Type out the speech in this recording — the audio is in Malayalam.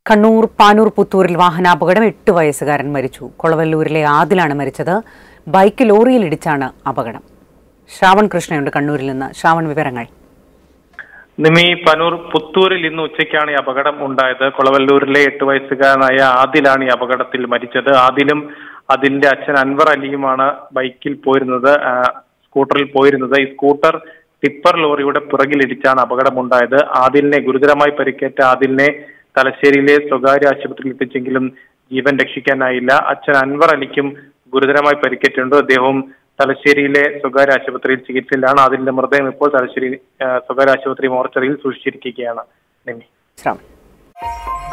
കണ്ണൂർ പാനൂർ പുത്തൂരിൽ വാഹനാപകടം എട്ട് വയസ്സുകാരൻ മരിച്ചു കൊളവല്ലൂരിലെ ആദിലാണ് മരിച്ചത് ബൈക്ക് ലോറിയിലിടിച്ചാണ് അപകടം ശ്രാവൺ കൃഷ്ണയുണ്ട് കണ്ണൂരിൽ നിന്ന് ശ്രാവൺ വിവരങ്ങൾ നിമി പനൂർ പുത്തൂരിൽ ഇന്ന് ഉച്ചയ്ക്കാണ് ഈ അപകടം ഉണ്ടായത് കൊളവല്ലൂരിലെ എട്ട് വയസ്സുകാരനായ ആദിലാണ് ഈ അപകടത്തിൽ മരിച്ചത് ആദിലും അതിന്റെ അച്ഛൻ അൻവർ അലിയുമാണ് ബൈക്കിൽ പോയിരുന്നത് ആ, സ്കൂട്ടറിൽ പോയിരുന്നത് ഈ സ്കൂട്ടർ ടിപ്പർ ലോറിയുടെ പിറകിലിടിച്ചാണ് അപകടമുണ്ടായത് ആദിലിനെ ഗുരുതരമായി പരിക്കേറ്റ ആദിലിനെ തലശ്ശേരിയിലെ സ്വകാര്യ ആശുപത്രിയിൽ എത്തിച്ചെങ്കിലും ജീവൻ രക്ഷിക്കാനായില്ല അച്ഛൻ അൻവർ അലിക്കും ഗുരുതരമായി പരിക്കേറ്റുണ്ട് അദ്ദേഹവും തലശ്ശേരിയിലെ സ്വകാര്യ ആശുപത്രിയിൽ ചികിത്സയിലാണ് അതിന്റെ മൃതദേഹം ഇപ്പോൾ തലശ്ശേരി ആ, സ്വകാര്യ ആശുപത്രി മോർച്ചറിയിൽ സൂക്ഷിച്ചിരിക്കുകയാണ് നിമി ശ്രാവൺ